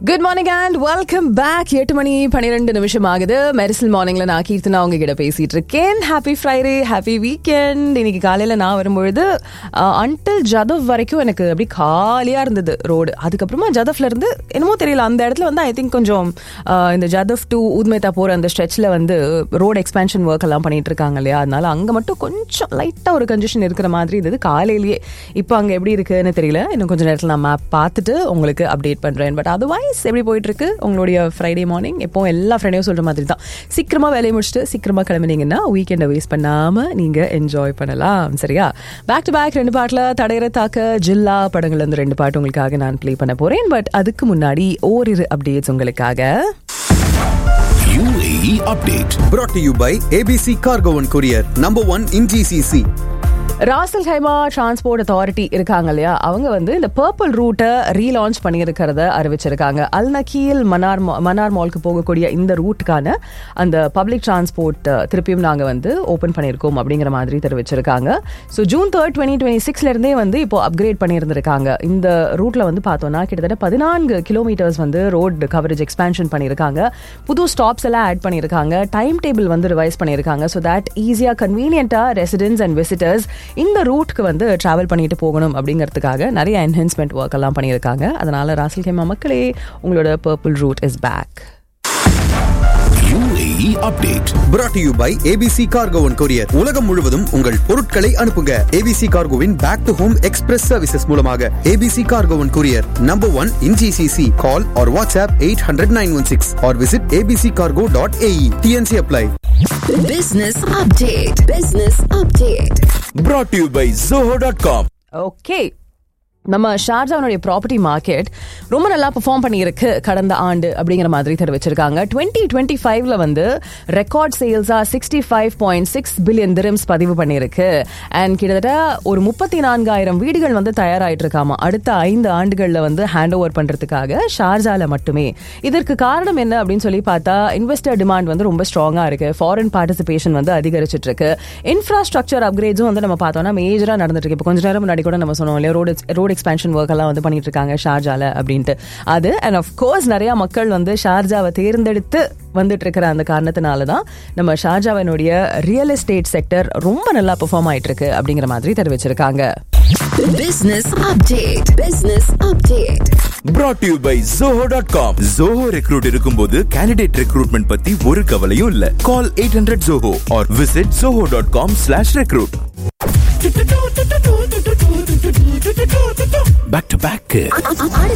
Good morning and welcome back எட்டு மணி பன்னிரெண்டு நிமிஷம் ஆகுது மெரிசல் மார்னிங்ல நான் கீர்த்தனா உங்ககிட்ட பேசிட்டு இருக்கேன் ஹாப்பி ஃப்ரைடே ஹாப்பி வீக்கெண்ட் இன்னைக்கு காலையில நான் வரும்பொழுது அன்டில் ஜதவ் வரைக்கும் எனக்கு அப்படி காலியா இருந்தது ரோடு அதுக்கப்புறமா ஜதவ்ல இருந்து என்னமோ தெரியல அந்த இடத்துல வந்து ஐ திங்க் கொஞ்சம் uh, இந்த ஜதவ் டு ஊத்மேத்தா போற அந்த ஸ்ட்ரெச்ல வந்து ரோடு எக்ஸ்பேன்ஷன் ஒர்க் எல்லாம் பண்ணிட்டு இருக்காங்க இல்லையா அதனால அங்க மட்டும் கொஞ்சம் லைட்டா ஒரு கன்ஜெஷன் இருக்கிற மாதிரி இருந்தது காலையிலேயே இப்போ அங்க எப்படி இருக்குன்னு தெரியல இன்னும் கொஞ்சம் நேரத்தில் நான் மேப் பார்த்துட்டு உங்களுக்கு அப்டேட் பண்றேன் பட் அதர்வைஸ் எப்படி போயிட்டு இருக்கு உங்களுடைய ஃப்ரைடே மார்னிங் எப்போ எல்லா ஃப்ரைடேயும் சொல்ற மாதிரி தான் சீக்கிரமா வேலையை முடிச்சுட்டு சீக்கிரமா கிளம்பினீங்கன்னா வீக்கெண்டை வேஸ்ட் பண்ணாம நீங்க என்ஜாய் பண்ணலாம் சரியா பேக் டு பேக் ரெண்டு பாட்டில் தடையற தாக்க ஜில்லா படங்கள்ல இருந்து ரெண்டு பாட்டு உங்களுக்காக நான் ப்ளே பண்ண போறேன் பட் அதுக்கு முன்னாடி ஓரிரு அப்டேட்ஸ் உங்களுக்காக UAE update. brought to you by ABC Cargo and Courier, number one in GCC. Ras Al Khaimah transport authority இருக்காங்க இல்லையா அவங்க வந்து இந்த பர்பிள் ரூட்டை ரீலான்ச் பண்ணியிருக்கிறத அறிவிச்சிருக்காங்க அல் நக்கீல் மன்னார் மா- மன்னார் மால்க்கு போகக்கூடிய இந்த ரூட்டுக்கான அந்த பப்ளிக் டிரான்ஸ்போர்ட் திருப்பியும் நாங்கள் வந்து ஓப்பன் பண்ணியிருக்கோம் அப்படிங்கிற மாதிரி தெரிவிச்சிருக்காங்க so June third twenty twenty சிக்ஸ்லேருந்தே வந்து இப்போ அப்கிரேட் பண்ணியிருந்திருக்காங்க இந்த ரூட்ல வந்து பார்த்தோம்னா கிட்டத்தட்ட பதினான்கு கிலோமீட்டர்ஸ் வந்து ரோட் கவரேஜ் எக்ஸ்பேன்ஷன் பண்ணியிருக்காங்க புது ஸ்டாப்ஸ் எல்லாம் ஆட் பண்ணியிருக்காங்க டைம் டேபிள் வந்து ரிவைஸ் பண்ணியிருக்காங்க ஸோ தட் ஈஸியாக கன்வீனியன்ட்டாக ரெசிடென்ட்ஸ் அண்ட் விசிட்டர்ஸ் இந்த ரூட்க்கு வந்து டிராவல் பண்ணிட்டு போகணும் அப்படிங்கிறதுக்காக நிறைய என்ஹென்ஸ்மெண்ட் ஒர்க் எல்லாம் பண்ணியிருக்காங்க அதனால ராசல் கேமா மக்களே உங்களோட purple route is back UAE update. brought to you by ABC Cargo and Courier. உலகம் முழுவதும் உங்கள் பொருட்களை அனுப்புங்க ABC Cargoவின் back to home express services மூலமாக ABC Cargo and Courier, number one in GCC. Call or WhatsApp 800-916 or visit abccargo.ae. TNC apply. Business update. Business update. Brought to you by Zoho.com. Okay நம்ம ஷார்ஜாவுடைய property market ரொம்ப நல்லா perform பண்ணியிருக்கு கடந்த ஆண்டு அப்படிங்கிற மாதிரி தெரிவிச்சிருக்காங்க டுவெண்ட்டி டுவெண்ட்டி ஃபைவ்ல வந்து ரெக்கார்ட் சேல்ஸா sixty five point six billion dirhams பதிவு பண்ணியிருக்கு அண்ட் கிட்டத்தட்ட ஒரு முப்பத்தி நான்காயிரம் வீடுகள் வந்து தயாராயிட்டு இருக்காமா அடுத்த ஐந்து ஆண்டுகளில் வந்து ஹேண்ட் ஓவர் பண்றதுக்காக ஷார்ஜால மட்டுமே இதற்கு காரணம் என்ன அப்படின்னு சொல்லி பார்த்தா இன்வெஸ்டர் டிமாண்ட் வந்து ரொம்ப ஸ்ட்ராங்கா இருக்கு ஃபாரின் பார்ட்டிசிபேஷன் வந்து அதிகரிச்சிட்டு இருக்கு இன்ஃப்ராஸ்ட்ரக்சர் அப்கிரேட்ஸும் வந்து நம்ம பார்த்தோம்னா மேஜரா நடந்துட்டு இருக்கு இப்போ கொஞ்ச நேரம் முன்னாடி கூட நம்ம சொன்னோம் இல்லையா ரோடு ரோடு எக்ஸ்பேன்ஷன் ஒர்க் எல்லாம் வந்து பண்ணிட்டு இருக்காங்க ஷார்ஜால அப்படின்ட்டு அது அண்ட் ஆஃப் கோர்ஸ் நிறைய மக்கள் வந்து ஷார்ஜாவை தேர்ந்தெடுத்து வந்துட்டு இருக்கிற அந்த காரணத்தினால தான் நம்ம ஷார்ஜாவினுடைய ரியல் எஸ்டேட் செக்டர் ரொம்ப நல்லா பெர்ஃபார்ம் ஆயிட்டு இருக்கு அப்படிங்கிற மாதிரி தெரிவிச்சிருக்காங்க Business update. Business update. Brought to you by Zoho.com. Zoho Recruit இருக்கும்போது candidate recruitment பத்தி ஒரு கவலையும் இல்ல. Call 800 Zoho or visit zoho.com slash recruit. Back to back. அடுத்த